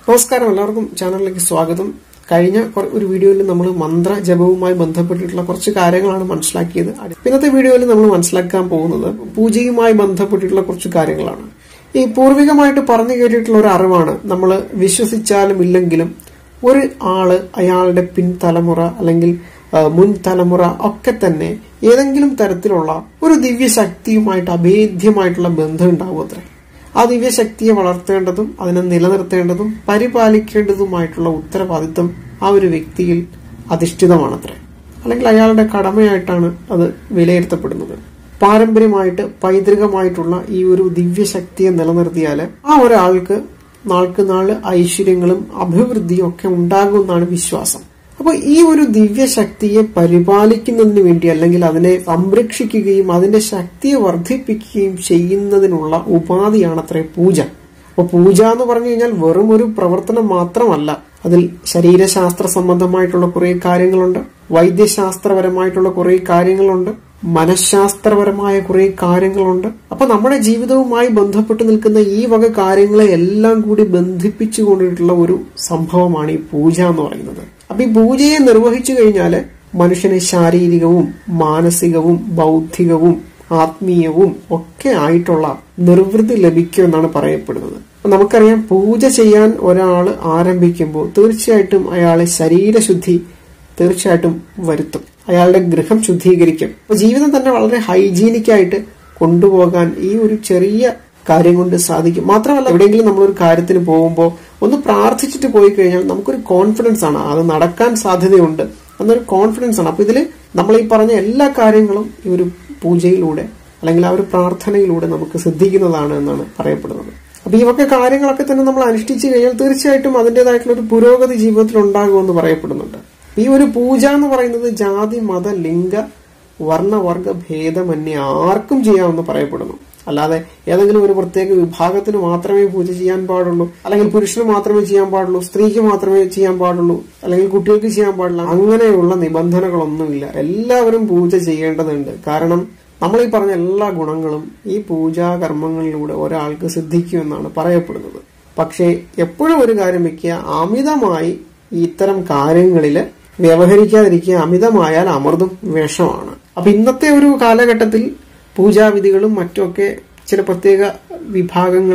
നമസ്കാരം എല്ലാവർക്കും ചാനലിലേക്ക് സ്വാഗതം കഴിഞ്ഞ കുറ- ഒരു വീഡിയോയിൽ നമ്മൾ മന്ത്ര ജപവുമായി ബന്ധപ്പെട്ടിട്ടുള്ള കുറച്ച് കാര്യങ്ങളാണ് മനസ്സിലാക്കിയത് ഇന്നത്തെ വീഡിയോയിൽ നമ്മൾ മനസ്സിലാക്കാൻ പോകുന്നത് പൂജയുമായി ബന്ധപ്പെട്ടിട്ടുള്ള കുറച്ച് കാര്യങ്ങളാണ് ഈ പൂർവികമായിട്ട് പറഞ്ഞു കേട്ടിട്ടുള്ള ഒരു അറിവാണ് നമ്മൾ വിശ്വസിച്ചാലും ഇല്ലെങ്കിലും ഒരു ആള് അയാളുടെ പിൻതലമുറ അല്ലെങ്കിൽ ആ, മുൻ തലമുറ ഒക്കെ തന്നെ ഏതെങ്കിലും തരത്തിലുള്ള ഒരു ദിവ്യശക്തിയുമായിട്ട് അഭേദ്യമായിട്ടുള്ള ബന്ധം ഉണ്ടാവും അത്രേ ആ ദിവ്യശക്തിയെ വളർത്തേണ്ടതും അതിനെ നിലനിർത്തേണ്ടതും പരിപാലിക്കേണ്ടതുമായിട്ടുള്ള ഉത്തരവാദിത്വം ആ ഒരു വ്യക്തിയിൽ അധിഷ്ഠിതമാണത്രേ അല്ലെങ്കിൽ അയാളുടെ കടമയായിട്ടാണ് അത് വിലയിരുത്തപ്പെടുന്നത് പാരമ്പര്യമായിട്ട് പൈതൃകമായിട്ടുള്ള ഈ ഒരു ദിവ്യശക്തിയെ നിലനിർത്തിയാൽ ആ ഒരാൾക്ക് നാൾക്ക് നാള് ഐശ്വര്യങ്ങളും അഭിവൃദ്ധിയും ഒക്കെ ഉണ്ടാകുമെന്നാണ് വിശ്വാസം അപ്പോൾ ഈ ഒരു ദിവ്യശക്തിയെ പരിപാലിക്കുന്നതിന് വേണ്ടി അല്ലെങ്കിൽ അതിനെ സംരക്ഷിക്കുകയും അതിന്റെ ശക്തിയെ വർദ്ധിപ്പിക്കുകയും ചെയ്യുന്നതിനുള്ള ഉപാധിയാണത്രേ പൂജ അപ്പോൾ പൂജ എന്ന് പറഞ്ഞു കഴിഞ്ഞാൽ വെറും ഒരു പ്രവർത്തനം മാത്രമല്ല അതിൽ ശരീരശാസ്ത്ര സംബന്ധമായിട്ടുള്ള കുറെ കാര്യങ്ങളുണ്ട് വൈദ്യശാസ്ത്രപരമായിട്ടുള്ള കുറെ കാര്യങ്ങളുണ്ട് മനഃശാസ്ത്രപരമായ കുറെ കാര്യങ്ങളുണ്ട് അപ്പൊ നമ്മുടെ ജീവിതവുമായി ബന്ധപ്പെട്ട് നിൽക്കുന്ന ഈ വക കാര്യങ്ങളെ എല്ലാം കൂടി ബന്ധിപ്പിച്ചു കൊണ്ടിട്ടുള്ള ഒരു സംഭവമാണ് ഈ പൂജ എന്ന് പറയുന്നത് അപ്പൊ ഈ പൂജയെ നിർവഹിച്ചു കഴിഞ്ഞാല് മനുഷ്യന് ശാരീരികവും മാനസികവും ബൗദ്ധികവും ആത്മീയവും ഒക്കെ ആയിട്ടുള്ള നിർവൃത്തി ലഭിക്കുമെന്നാണ് പറയപ്പെടുന്നത് അപ്പൊ നമുക്കറിയാം പൂജ ചെയ്യാൻ ഒരാൾ ആരംഭിക്കുമ്പോൾ തീർച്ചയായിട്ടും അയാളെ ശരീരശുദ്ധി തീർച്ചയായിട്ടും വരുത്തും അയാളുടെ ഗൃഹം ശുദ്ധീകരിക്കും അപ്പൊ ജീവിതം തന്നെ വളരെ ഹൈജീനിക് ആയിട്ട് കൊണ്ടുപോകാൻ ഈ ഒരു ചെറിയ കാര്യം കൊണ്ട് സാധിക്കും മാത്രമല്ല എവിടെയെങ്കിലും നമ്മളൊരു കാര്യത്തിന് പോകുമ്പോൾ ഒന്ന് പ്രാർത്ഥിച്ചിട്ട് പോയി കഴിഞ്ഞാൽ നമുക്കൊരു കോൺഫിഡൻസ് ആണ് അത് നടക്കാൻ സാധ്യതയുണ്ട് എന്നൊരു കോൺഫിഡൻസ് ആണ് അപ്പൊ ഇതില് നമ്മൾ ഈ പറഞ്ഞ എല്ലാ കാര്യങ്ങളും ഈ ഒരു പൂജയിലൂടെ അല്ലെങ്കിൽ ആ ഒരു പ്രാർത്ഥനയിലൂടെ നമുക്ക് സിദ്ധിക്കുന്നതാണ് എന്നാണ് പറയപ്പെടുന്നത് അപ്പൊ ഈ വക കാര്യങ്ങളൊക്കെ തന്നെ നമ്മൾ അനുഷ്ഠിച്ചു കഴിഞ്ഞാൽ തീർച്ചയായിട്ടും അതിൻ്റെതായിട്ടുള്ള ഒരു പുരോഗതി ജീവിതത്തിൽ ഉണ്ടാകുമെന്ന് പറയപ്പെടുന്നുണ്ട് ഈ ഒരു പൂജ എന്ന് പറയുന്നത് ജാതി മത ലിംഗ വർണ്ണവർഗ ഭേദമന്യേ ആർക്കും ചെയ്യാമെന്ന് പറയപ്പെടുന്നു അല്ലാതെ ഏതെങ്കിലും ഒരു പ്രത്യേക വിഭാഗത്തിന് മാത്രമേ പൂജ ചെയ്യാൻ പാടുള്ളൂ അല്ലെങ്കിൽ പുരുഷന് മാത്രമേ ചെയ്യാൻ പാടുള്ളൂ സ്ത്രീക്ക് മാത്രമേ ചെയ്യാൻ പാടുള്ളൂ അല്ലെങ്കിൽ കുട്ടികൾക്ക് ചെയ്യാൻ പാടില്ല അങ്ങനെയുള്ള നിബന്ധനകളൊന്നുമില്ല എല്ലാവരും പൂജ ചെയ്യേണ്ടതുണ്ട് കാരണം നമ്മൾ ഈ പറഞ്ഞ എല്ലാ ഗുണങ്ങളും ഈ പൂജാ കർമ്മങ്ങളിലൂടെ ഒരാൾക്ക് സിദ്ധിക്കുമെന്നാണ് പറയപ്പെടുന്നത് പക്ഷേ എപ്പോഴും ഒരു കാര്യം വെക്കുക അമിതമായി ഇത്തരം കാര്യങ്ങളില് വ്യവഹരിക്കാതിരിക്കുക അമിതമായാൽ അമൃതും വിഷമാണ് അപ്പൊ ഇന്നത്തെ ഒരു കാലഘട്ടത്തിൽ പൂജാവിധികളും മറ്റുമൊക്കെ ചില പ്രത്യേക വിഭാഗങ്ങൾ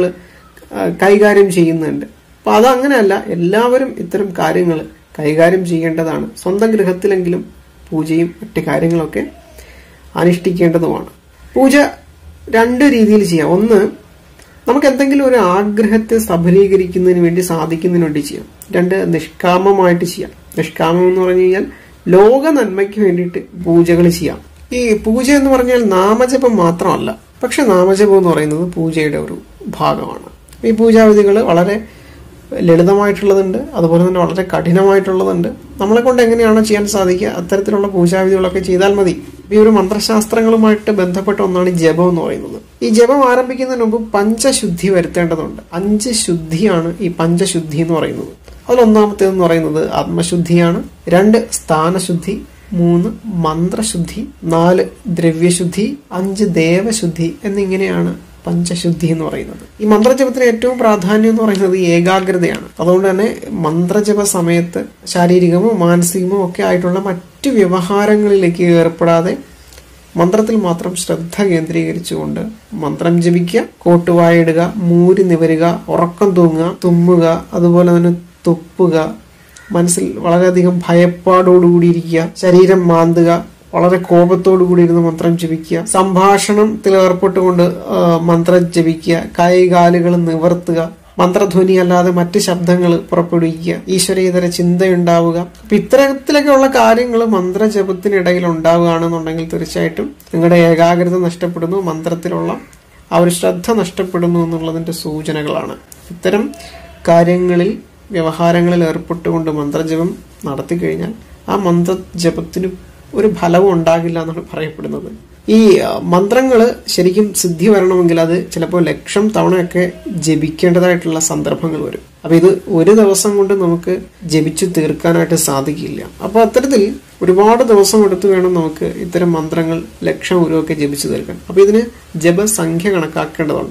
കൈകാര്യം ചെയ്യുന്നുണ്ട് അപ്പൊ അതങ്ങനെയല്ല എല്ലാവരും ഇത്തരം കാര്യങ്ങൾ കൈകാര്യം ചെയ്യേണ്ടതാണ് സ്വന്തം ഗൃഹത്തിലെങ്കിലും പൂജയും മറ്റു കാര്യങ്ങളൊക്കെ അനുഷ്ഠിക്കേണ്ടതുമാണ് പൂജ രണ്ട് രീതിയിൽ ചെയ്യാം ഒന്ന് നമുക്ക് എന്തെങ്കിലും ഒരു ആഗ്രഹത്തെ സഫലീകരിക്കുന്നതിന് വേണ്ടി സാധിക്കുന്നതിന് വേണ്ടി ചെയ്യാം രണ്ട് നിഷ്കാമമായിട്ട് ചെയ്യാം നിഷ്കാമം എന്ന് പറഞ്ഞു കഴിഞ്ഞാൽ ലോക നന്മയ്ക്ക് വേണ്ടിയിട്ട് പൂജകൾ ചെയ്യാം ഈ പൂജ എന്ന് പറഞ്ഞാൽ നാമജപം മാത്രമല്ല പക്ഷെ നാമജപം എന്ന് പറയുന്നത് പൂജയുടെ ഒരു ഭാഗമാണ് ഈ പൂജാവിധികൾ വളരെ ലളിതമായിട്ടുള്ളതുണ്ട് അതുപോലെ തന്നെ വളരെ കഠിനമായിട്ടുള്ളതുണ്ട് നമ്മളെ കൊണ്ട് എങ്ങനെയാണോ ചെയ്യാൻ സാധിക്കുക അത്തരത്തിലുള്ള പൂജാവിധികളൊക്കെ ചെയ്താൽ മതി ഈ ഒരു മന്ത്രശാസ്ത്രങ്ങളുമായിട്ട് ബന്ധപ്പെട്ട ഒന്നാണ് ഈ ജപം എന്ന് പറയുന്നത് ഈ ജപം ആരംഭിക്കുന്നതിന് മുമ്പ് പഞ്ചശുദ്ധി വരുത്തേണ്ടതുണ്ട് അഞ്ച് ശുദ്ധിയാണ് ഈ പഞ്ചശുദ്ധി എന്ന് പറയുന്നത് അതിലൊന്നാമത്തേതെന്ന് പറയുന്നത് ആത്മശുദ്ധിയാണ് രണ്ട് സ്ഥാനശുദ്ധി മൂന്ന് മന്ത്രശുദ്ധി നാല് ദ്രവ്യശുദ്ധി അഞ്ച് ദേവശുദ്ധി എന്നിങ്ങനെയാണ് പഞ്ചശുദ്ധി എന്ന് പറയുന്നത് ഈ മന്ത്രജപത്തിന് ഏറ്റവും പ്രാധാന്യം എന്ന് പറയുന്നത് ഏകാഗ്രതയാണ് അതുകൊണ്ട് തന്നെ മന്ത്രജപ സമയത്ത് ശാരീരികമോ മാനസികമോ ഒക്കെ ആയിട്ടുള്ള മറ്റു വ്യവഹാരങ്ങളിലേക്ക് ഏർപ്പെടാതെ മന്ത്രത്തിൽ മാത്രം ശ്രദ്ധ കേന്ദ്രീകരിച്ചുകൊണ്ട് മന്ത്രം ജപിക്കുക കോട്ടുവായിടുക മൂരി നിവരുക ഉറക്കം തൂങ്ങുക തുമ്മുക അതുപോലെ തന്നെ തുപ്പുക മനസ്സിൽ വളരെയധികം ഭയപ്പാടോടുകൂടി ഇരിക്കുക ശരീരം മാന്തുക വളരെ കോപത്തോടു കൂടി ഇരുന്ന് മന്ത്രം ജപിക്കുക സംഭാഷണത്തിൽ ഏർപ്പെട്ടുകൊണ്ട് ആ, മന്ത്രം ജപിക്കുക കൈകാലുകൾ നിവർത്തുക മന്ത്രധ്വനി അല്ലാതെ മറ്റ് ശബ്ദങ്ങൾ പുറപ്പെടുവിക്കുക ഈശ്വരേതര ചിന്തയുണ്ടാവുക അപ്പൊ ഇത്തരത്തിലൊക്കെയുള്ള കാര്യങ്ങൾ മന്ത്രജപത്തിനിടയിൽ ഉണ്ടാവുകയാണെന്നുണ്ടെങ്കിൽ തീർച്ചയായിട്ടും നിങ്ങളുടെ ഏകാഗ്രത നഷ്ടപ്പെടുന്നു മന്ത്രത്തിലുള്ള ആ ഒരു ശ്രദ്ധ നഷ്ടപ്പെടുന്നു എന്നുള്ളതിന്റെ സൂചനകളാണ് ഇത്തരം കാര്യങ്ങളിൽ വ്യവഹാരങ്ങളിൽ ഏർപ്പെട്ടുകൊണ്ട് മന്ത്രജപം നടത്തി കഴിഞ്ഞാൽ ആ മന്ത്രജപത്തിന് ഒരു ഫലവും ഉണ്ടാകില്ല എന്നാണ് പറയപ്പെടുന്നത് ഈ മന്ത്രങ്ങൾ ശരിക്കും സിദ്ധി വരണമെങ്കിൽ അത് ചിലപ്പോൾ ലക്ഷം തവണയൊക്കെ ജപിക്കേണ്ടതായിട്ടുള്ള സന്ദർഭങ്ങൾ വരും അപ്പൊ ഇത് ഒരു ദിവസം കൊണ്ട് നമുക്ക് ജപിച്ചു തീർക്കാനായിട്ട് സാധിക്കില്ല അപ്പൊ അത്തരത്തിൽ ഒരുപാട് ദിവസം എടുത്തു വേണം നമുക്ക് ഇത്തരം മന്ത്രങ്ങൾ ലക്ഷം ഉരുവൊക്കെ ജപിച്ചു തീർക്കാൻ അപ്പൊ ഇതിന് ജപസംഖ്യ കണക്കാക്കേണ്ടതുണ്ട്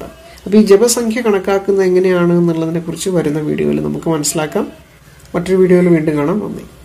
അപ്പോൾ ഈ ജപസംഖ്യ കണക്കാക്കുന്നത് എങ്ങനെയാണ് എന്നുള്ളതിനെ കുറിച്ച് വരുന്ന വീഡിയോയിൽ നമുക്ക് മനസ്സിലാക്കാം മറ്റൊരു വീഡിയോയിൽ വീണ്ടും കാണാം നന്ദി